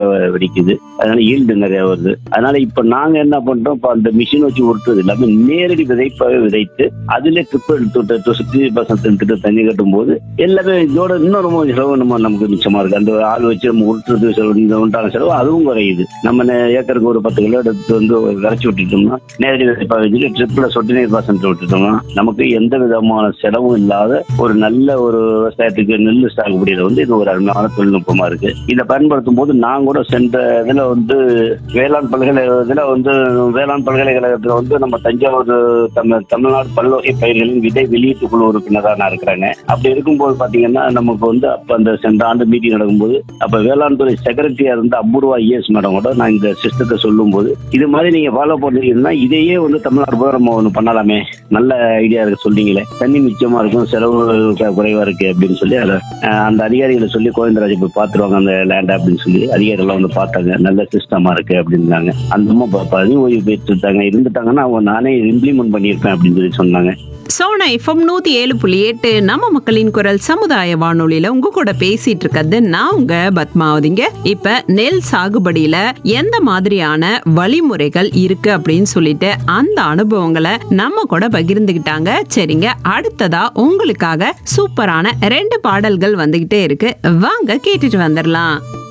வெடிக்குது அதனால ஈல்டு நிறைய வருது அதனால இப்ப நாங்க என்ன பண்றோம் இப்ப அந்த மிஷின் வச்சு உருட்டுறது இல்லாம நேரடி விதைப்பாக விதைத்து அதுல ட்ரிப் எடுத்து சுத்தி பசங்க திட்டு தண்ணி கட்டும் போது எல்லாமே இதோட இன்னும் ரொம்ப செலவு நம்ம நமக்கு மிச்சமா இருக்கு அந்த ஆள் வச்சு நம்ம உருட்டுறது செலவு இந்த உண்டான செலவு அதுவும் குறையுது நம்ம நே- ஏக்கருக்கு ஒரு பத்து கிலோ எடுத்து வந்து விளைச்சி விட்டுட்டோம்னா நேரடி விதைப்பாக வச்சுட்டு ட்ரிப்ல சொட்டு நீர் பாசனத்தை விட்டுட்டோம்னா நமக்கு எந்த விதமான செலவும் இல்லாத ஒரு நல்ல ஒரு விவசாயத்துக்கு நெல் சாகுபடியில வந்து இது ஒரு அருமையான தொழில்நுட்பமா இருக்கு இதை பயன்படுத்தும் போது நான் கூட சென்ற இதுல வந்து வேளாண் பல்கலைக்கழக இதுல வந்து வேளாண் பல்கலைக்கழகத்துல வந்து நம்ம தஞ்சாவூர் தமிழ் தமிழ்நாடு பல்வகை பயிர்களின் விதை வெளியீட்டு குழு உறுப்பினராக நான் இருக்கிறேங்க அப்படி இருக்கும்போது பாத்தீங்கன்னா நமக்கு வந்து அப்ப அந்த சென்ற ஆண்டு மீட்டிங் நடக்கும்போது அப்ப வேளாண் துறை செக்ரட்டரியா இருந்த அபூர்வா ஐஎஸ் மேடம் கூட நான் இந்த சிஸ்டத்தை சொல்லும்போது இது மாதிரி நீங்க ஃபாலோ பண்ணீங்கன்னா இதையே வந்து தமிழ்நாடு போய் நம்ம ஒன்று பண்ணலாமே நல்ல ஐடியா இருக்கு சொன்னீங்களே தண்ணி மிச்சமா இருக்கும் செலவு க- குறைவா இருக்கு அப்படின்னு சொல்லி அதை அஹ், அந்த அதிகாரிகளை சொல்லி கோவிந்தராஜ் போய் பார்த்துருவாங்க அந்த லேண்ட் அப்படின்னு சொல்லி அதிகாரிகள் வந்து பார்த்தாங்க நல்ல சிஸ்டமா இருக்கு அப்படின்னாங்க அந்த அம்மா ப- பதவி ஓய்வு பெற்று இருக்காங்க இருந்துட்டாங்கன்னா அவங்க நானே இம்ப்ளிமெண்ட் பண்ணியிருப்பேன் அப்படின்னு சொல்லி சொன்னாங்க சோனா எஃப்எம் நூத்தி ஏழு புள்ளி எட்டு நம்ம மக்களின் குரல் சமுதாய வானொலியில உங்க கூட பேசிட்டு இருக்கிறது நான் உங்க பத்மாவதிங்க இப்ப நெல் சாகுபடியில எந்த மாதிரியான வழிமுறைகள் இருக்கு அப்படின்னு சொல்லிட்டு அந்த அனுபவங்களை நம்ம கூட பகிர்ந்துகிட்டாங்க சரிங்க அடுத்ததா உங்களுக்காக சூப்பரான ரெண்டு பாடல்கள் வந்துகிட்டே இருக்கு வாங்க கேட்டுட்டு வந்துடலாம்